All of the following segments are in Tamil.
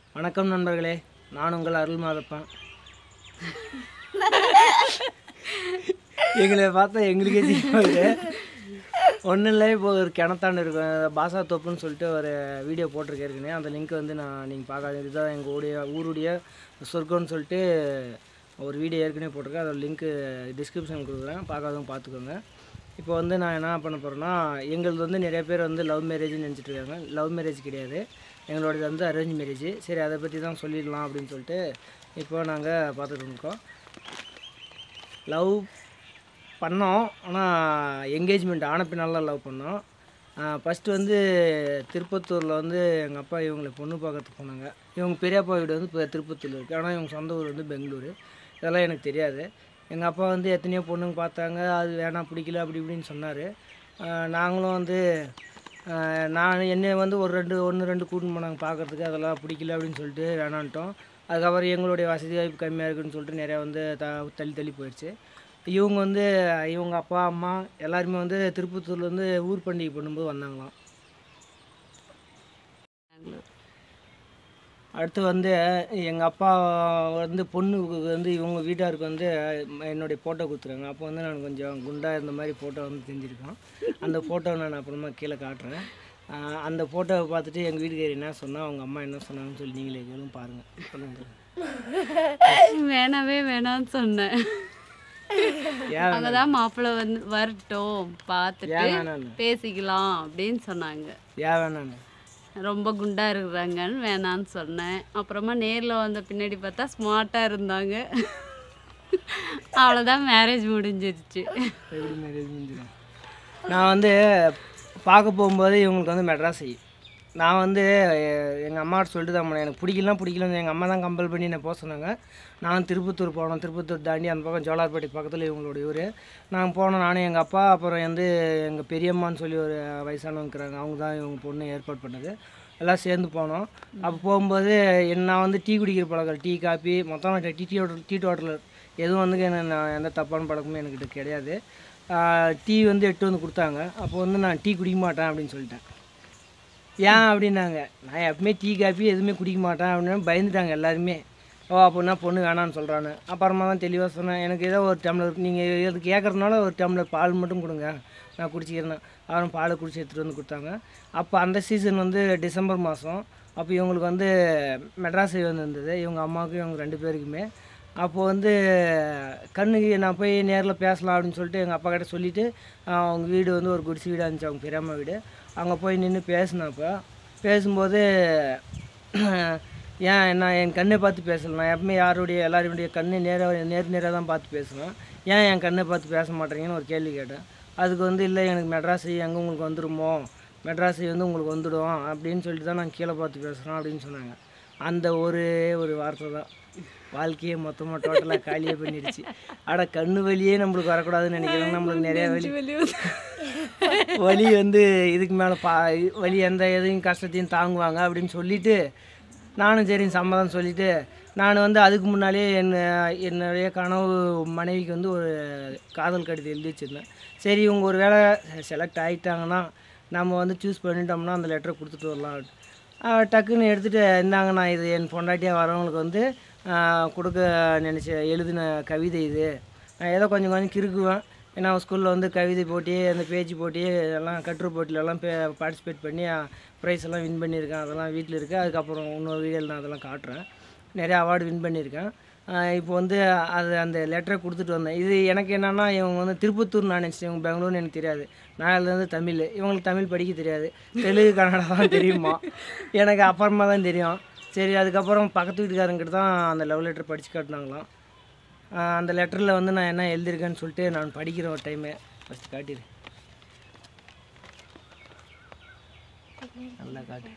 வணக்கம் நண்பர்களே நான் உங்கள் அருள் மாதப்பன் எங்களை பார்த்தா எங்களுக்கே தெரியாது ஒன்றும் இல்லை இப்போ ஒரு கிணத்தாண்டு இருக்கும் பாசா தோப்புன்னு சொல்லிட்டு ஒரு வீடியோ போட்டிருக்கேன் ஏற்கனவே அந்த லிங்க் வந்து நான் நீங்கள் பார்க்காத இதுதான் எங்கள் ஊடைய ஊருடைய சொர்க்கம்னு சொல்லிட்டு ஒரு வீடியோ ஏற்கனவே போட்டிருக்கேன் அதோட லிங்க்கு டிஸ்கிரிப்ஷன் கொடுக்குறேன் பார்க்காதவங்க பார்த்துக்கோங்க இப்போ வந்து நான் என்ன பண்ண போகிறேன்னா எங்களது வந்து நிறைய பேர் வந்து லவ் மேரேஜ்னு நினச்சிட்டு இருக்காங்க லவ் மேரேஜ் கிடையாது எங்களோடது வந்து அரேஞ்ச் மேரேஜ் சரி அதை பற்றி தான் சொல்லிடலாம் அப்படின்னு சொல்லிட்டு இப்போ நாங்கள் பார்த்துட்டு இருக்கோம் லவ் பண்ணோம் ஆனால் என்கேஜ்மெண்ட் ஆன பின்னால் லவ் பண்ணோம் ஃபஸ்ட்டு வந்து திருப்பத்தூரில் வந்து எங்கள் அப்பா இவங்களை பொண்ணு பார்க்கறதுக்கு போனாங்க இவங்க பெரியப்பா வீடு வந்து இப்போ திருப்பத்தூரில் இருக்குது ஆனால் இவங்க சொந்த ஊர் வந்து பெங்களூரு இதெல்லாம் எனக்கு தெரியாது எங்கள் அப்பா வந்து எத்தனையோ பொண்ணுங்க பார்த்தாங்க அது வேணாம் பிடிக்கல அப்படி இப்படின்னு சொன்னார் நாங்களும் வந்து ஆஹ் நான் என்னை வந்து ஒரு ரெண்டு ஒன்று ரெண்டு கூட்டின்னு போனாங்க பார்க்கறதுக்கு அதெல்லாம் பிடிக்கல அப்படின்னு சொல்லிட்டு வேணான்ட்டோம் அதுக்கப்புறம் எங்களுடைய வசதி வாய்ப்பு கம்மியாக இருக்குன்னு சொல்லிட்டு நிறையா வந்து த தள்ளி தள்ளி போயிடுச்சு இவங்க வந்து இவங்க அப்பா அம்மா எல்லாருமே வந்து திருப்பத்தூர்லேருந்து ஊர் பண்டிகை பண்ணும்போது வந்தாங்களாம் அடுத்து வந்து எங்கள் அப்பா வந்து பொண்ணுக்கு வந்து இவங்க வீட்டாருக்கு வந்து என்னுடைய ஃபோட்டோ கொடுத்துருங்க அப்போ வந்து நான் கொஞ்சம் குண்டாக இருந்த மாதிரி ஃபோட்டோ வந்து தெரிஞ்சிருக்கோம் அந்த ஃபோட்டோ நான் அப்புறமா கீழே காட்டுறேன் ஆஹ் அந்த ஃபோட்டோவை பார்த்துட்டு எங்கள் வீட்டுக்காரி என்ன சொன்னால் அவங்க அம்மா என்ன சொன்னாங்கன்னு சொல்லி நீங்களே கேளுங்க பாருங்கள் சொல்லுங்க வேணாவே வேணான்னு சொன்னேன் ஏன் அவங்க தான் மாப்பிள்ளை வந்து வரட்டும் பார்த்துட்டு ஏன் வேணான்னு பேசிக்கலாம் அப்படின்னு சொன்னாங்க ஏன் வேணான்னு ரொம்ப குண்டா இருக்கிறாங்கன்னு வேணான்னு சொன்னேன் அப்புறமா நேரில் வந்த பின்னாடி பார்த்தா ஸ்மார்ட்டாக இருந்தாங்க அவ்வளோதான் மேரேஜ் முடிஞ்சிருச்சு எப்படி மேரேஜ் முடிஞ்சிடும் நான் வந்து பார்க்க போகும்போது இவங்களுக்கு வந்து மெட்ராஸ் நான் வந்து எங்கள் அம்மாட்ட சொல்லிட்டு தான் போனேன் எனக்கு பிடிக்கலாம் பிடிக்கலன்னு எங்கள் அம்மா தான் கம்பல் பண்ணி என்னை போக சொன்னாங்க நான் திருப்பத்தூர் போனோம் திருப்பத்தூர் தாண்டி அந்த பக்கம் ஜோலார்பேட்டை பக்கத்தில் இவங்களுடைய ஊர் நாங்கள் போனோம் நானும் எங்கள் அப்பா அப்புறம் வந்து எங்கள் பெரியம்மான்னு சொல்லி ஒரு வயசானவங்க இருக்கிறாங்க அவங்க தான் இவங்க பொண்ணு ஏற்பாடு பண்ணது எல்லாம் சேர்ந்து போனோம் அப்போ போகும்போது என்ன நான் வந்து டீ குடிக்கிற பழக்கம் டீ காப்பி மொத்தம் tea tea hotel tea hotel எதுவும் வந்து என்ன நான் எந்த தப்பான பழக்கமும் என்கிட்ட கிடையாது டீ வந்து எட்டு வந்து கொடுத்தாங்க அப்போ வந்து நான் டீ குடிக்க மாட்டேன் அப்படின்னு சொல்லிட்டேன் ஏன் அப்படின்னாங்க நான் எப்பவுமே டீ காப்பி எதுவுமே குடிக்க மாட்டேன் அப்படின்னு பயந்துட்டாங்க எல்லாருமே ஓ அப்படின்னா பொண்ணு வேணான்னு சொல்கிறான்னு அப்புறமா தான் தெளிவாக சொன்னேன் எனக்கு ஏதோ ஒரு டம்ளர் நீங்கள் இது கேட்குறதுனால ஒரு டம்ளர் பால் மட்டும் கொடுங்க நான் குடிச்சிக்கிறேன் அப்புறம் பாலை குடிச்சு எடுத்துகிட்டு வந்து கொடுத்தாங்க அப்போ அந்த சீசன் வந்து டிசம்பர் மாதம் அப்போ இவங்களுக்கு வந்து மெட்ராஸ் வந்திருந்தது இவங்க அம்மாவுக்கும் இவங்க ரெண்டு பேருக்குமே அப்போது வந்து கண்ணுக்கு நான் போய் நேரில் பேசலாம் அப்படின்னு சொல்லிட்டு எங்கள் அப்பா கிட்ட சொல்லிவிட்டு அவங்க வீடு வந்து ஒரு குடிசை வீடாக இருந்துச்சு அவங்க பெரியம்மா வீடு அங்கே போய் நின்று பேசினப்போ பேசும்போது ஏன் நான் என் கண்ணை பார்த்து பேசல நான் எப்பவுமே யாருடைய எல்லாருடைய கண்ணை நேராக நேர் நேராக தான் பார்த்து பேசுவேன் ஏன் என் கண்ணை பார்த்து பேச மாட்டேறீங்கன்னு ஒரு கேள்வி கேட்டேன் அதுக்கு வந்து இல்லை எனக்கு மெட்ராஸ் எங்கே உங்களுக்கு வந்துடுமோ மெட்ராஸ் வந்து உங்களுக்கு வந்துடும் அப்படின்னு சொல்லிட்டு தான் நான் கீழே பார்த்து பேசுகிறோம் அப்படின்னு சொன்னாங்க அந்த ஒரு ஒரு வார்த்தை தான் வாழ்க்கையை மொத்தமாக டோட்டலாக காலியே பண்ணிடுச்சு அட கண்ணு வலியே நம்மளுக்கு வரக்கூடாதுன்னு நினைக்கிறேன் நம்மளுக்கு நிறைய வலி வலி வந்து இதுக்கு மேலே பா வலி எந்த எதையும் கஷ்டத்தையும் தாங்குவாங்க அப்படின்னு சொல்லிட்டு நானும் சரி சம்மதம் சொல்லிட்டு நான் வந்து அதுக்கு முன்னாலே என்ன என்னுடைய கனவு மனைவிக்கு வந்து ஒரு காதல் கடிதம் எழுதி வச்சுருந்தேன் சரி இவங்க ஒரு வேளை செலக்ட் ஆகிட்டாங்கன்னா நம்ம வந்து சூஸ் பண்ணிட்டோம்னா அந்த லெட்டரை கொடுத்துட்டு வரலாம் ஆஹ் டக்குன்னு எடுத்துகிட்டு இந்தாங்க நான் இது என் பொண்டாட்டியாக வரவங்களுக்கு வந்து ஆஹ் கொடுக்க நினச்ச எழுதின கவிதை இது நான் ஏதோ கொஞ்சம் கொஞ்சம் கிறுக்குவேன் ஏன்னா ஸ்கூலில் வந்து கவிதை போட்டி அந்த பேச்சு போட்டி எல்லாம் கட்டுரை போட்டிலெல்லாம் பே பார்ட்டிசிபேட் பண்ணி ப்ரைஸ் எல்லாம் வின் பண்ணியிருக்கேன் அதெல்லாம் வீட்டில் இருக்குது அதுக்கப்புறம் இன்னொரு வீடியோவில் நான் அதெல்லாம் காட்டுறேன் நிறைய அவார்டு வின் பண்ணியிருக்கேன் ஆஹ் இப்போ வந்து அது அந்த லெட்டரை கொடுத்துட்டு வந்தேன் இது எனக்கு என்னென்னா இவங்க வந்து திருப்பத்தூர் நான் நினச்சேன் இவங்க பெங்களூர்னு எனக்கு தெரியாது நான் வந்து தமிழ் இவங்களுக்கு தமிழ் படிக்க தெரியாது தெலுங்கு கன்னடா தான் தெரியுமா எனக்கு அப்புறமா தான் தெரியும் சரி அதுக்கப்புறம் பக்கத்து வீட்டுக்காரங்கிட்ட தான் அந்த லவ் லெட்டர் படித்து காட்டினாங்களாம் ஆஹ் அந்த லெட்டரில் வந்து நான் என்ன எழுதியிருக்கேன்னு சொல்லிட்டு நான் படிக்கிறேன் ஒரு டைமு ஃபஸ்ட்டு காட்டிடு நல்லா காட்டு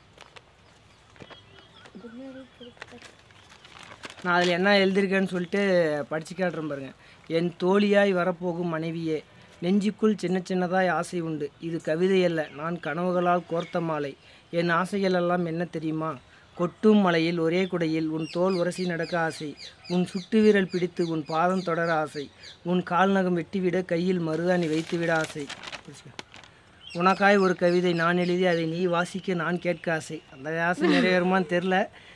நான் அதில் என்ன எழுதியிருக்கேன்னு சொல்லிட்டு படித்து காட்டுறேன் பாருங்க என் தோழியாய் வரப்போகும் மனைவியே நெஞ்சுக்குள் சின்ன சின்னதாய் ஆசை உண்டு இது கவிதை அல்ல நான் கனவுகளால் கோர்த்த மாலை என் ஆசைகள் எல்லாம் என்ன தெரியுமா கொட்டும் மலையில் ஒரே குடையில் உன் தோல் உரசி நடக்க ஆசை உன் சுட்டு விரல் பிடித்து உன் பாதம் தொடர ஆசை உன் கால் நகம் வெட்டிவிட கையில் மருதாணி வைத்துவிட ஆசை புரிச்சுக்க. உனக்காய் ஒரு கவிதை நான் எழுதி அதை நீ வாசிக்க நான் கேட்க ஆசை அந்த ஆசை நிறைவேறுமான்னு தெரில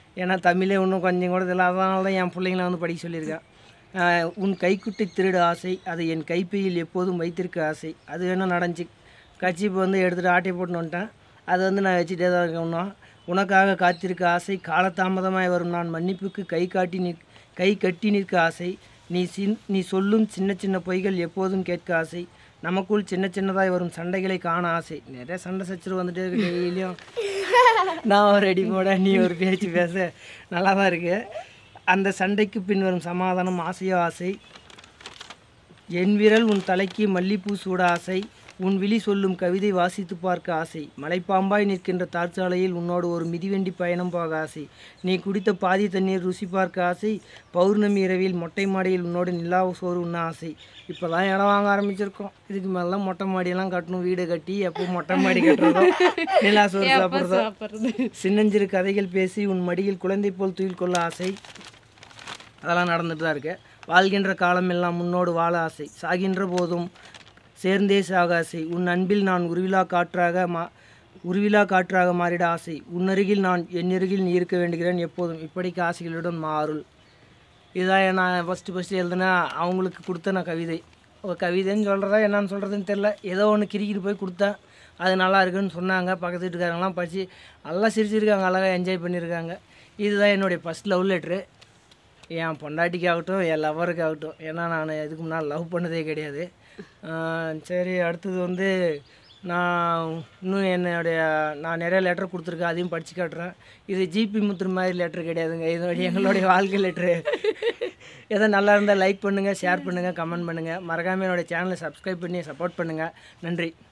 ஏன்னா தமிழே இன்னும் கொஞ்சம் கூட தெரியல அதனால தான் என் பிள்ளைங்கள வந்து படிக்க சொல்லியிருக்கேன் ஆஹ் உன் கைக்குட்டை திருட ஆசை அதை என் கைப்பையில் எப்போதும் வைத்திருக்க ஆசை அது வேணும் நடந்துச்சு கட்சிப்பு வந்து எடுத்துகிட்டு ஆட்டை போட்டுன்னு வந்துட்டேன் அது வந்து நான் வச்சுட்டே தான் இருக்கேன் இன்னும் உனக்காக காத்திருக்க ஆசை காலதாமதமாய் வரும் நான் மன்னிப்புக்கு கை காட்டி நிற் கை கட்டி நிற்க ஆசை நீ சின் நீ சொல்லும் சின்ன சின்ன பொய்கள் எப்போதும் கேட்க ஆசை நமக்குள் சின்ன சின்னதாய் வரும் சண்டைகளை காண ஆசை நிறைய சண்டை சச்சரவு வந்துட்டே இருக்கு டெய்லியும் நான் ஒரு அடி போட நீ ஒரு பேச்சு பேச நல்லா தான் இருக்கு அந்த சண்டைக்கு பின் வரும் சமாதானம் ஆசையோ ஆசை என் விரல் உன் தலைக்கு மல்லிப்பூ சூட ஆசை உன் விழி சொல்லும் கவிதை வாசித்து பார்க்க ஆசை மலைப்பாம்பாய் நிற்கின்ற தார்ச்சாலையில் உன்னோடு ஒரு மிதிவண்டி பயணம் போக ஆசை நீ குடித்த பாதி தண்ணீர் ருசி பார்க்க ஆசை பௌர்ணமி இரவில் மொட்டை மாடியில் உன்னோடு நிலா சோறு உண்ண ஆசை இப்போ தான் இடம் வாங்க ஆரம்பிச்சிருக்கோம் இதுக்கு மேலாம் மொட்டை மாடியெல்லாம் கட்டணும் வீடு கட்டி எப்போ மொட்டை மாடி கட்டுறதோ நிலா சோறு சாப்பிட்றதோ சாப்பிட்றது சின்னஞ்சிறு கதைகள் பேசி உன் மடியில் குழந்தை போல் தூயில் கொள்ள ஆசை அதெல்லாம் நடந்துட்டு தான் இருக்கு வாழ்கின்ற காலமெல்லாம் முன்னோடு வாழ ஆசை சாகின்ற போதும் சேர்ந்தே சாக ஆசை உன் அன்பில் நான் உருவிலா காற்றாக மா உருவிலா காற்றாக மாறிட ஆசை உன்னருகில் நான் என்னருகில் நீ இருக்க வேண்டுகிறேன் எப்போதும் இப்படிக்கு ஆசைகளுடன் மாறுள் இதுதான் நான் ஃபஸ்ட்டு ஃபஸ்ட்டு எழுதுனா அவங்களுக்கு கொடுத்த நான் கவிதை ஒரு கவிதைன்னு சொல்கிறதா என்னன்னு சொல்கிறதுன்னு தெரில ஏதோ ஒன்று கிரிக்கிட்டு போய் கொடுத்தேன் அது நல்லா இருக்குன்னு சொன்னாங்க பக்கத்து வீட்டுக்காரங்களாம் படித்து நல்லா சிரிச்சிருக்காங்க அழகாக என்ஜாய் பண்ணியிருக்காங்க இதுதான் என்னுடைய ஃபஸ்ட் லவ் லெட்ரு என் பொண்டாட்டிக்காகட்டும் என் லவருக்காகட்டும் ஏன்னா நான் இதுக்கு முன்னால் லவ் பண்ணதே கிடையாது ஆஹ் சரி அடுத்தது வந்து நான் இன்னும் என்னுடைய நான் நிறைய லெட்டர் கொடுத்துருக்கேன் அதையும் படித்து காட்டுறேன் இது ஜிபி முத்துரு மாதிரி லெட்ரு கிடையாதுங்க இது எங்களுடைய வாழ்க்கை லெட்ரு எதோ நல்லா இருந்தால் லைக் பண்ணுங்கள் ஷேர் பண்ணுங்கள் கமெண்ட் பண்ணுங்கள் மறக்காமல் என்னுடைய சேனலை சப்ஸ்கிரைப் பண்ணி சப்போர்ட் பண்ணுங்கள் நன்றி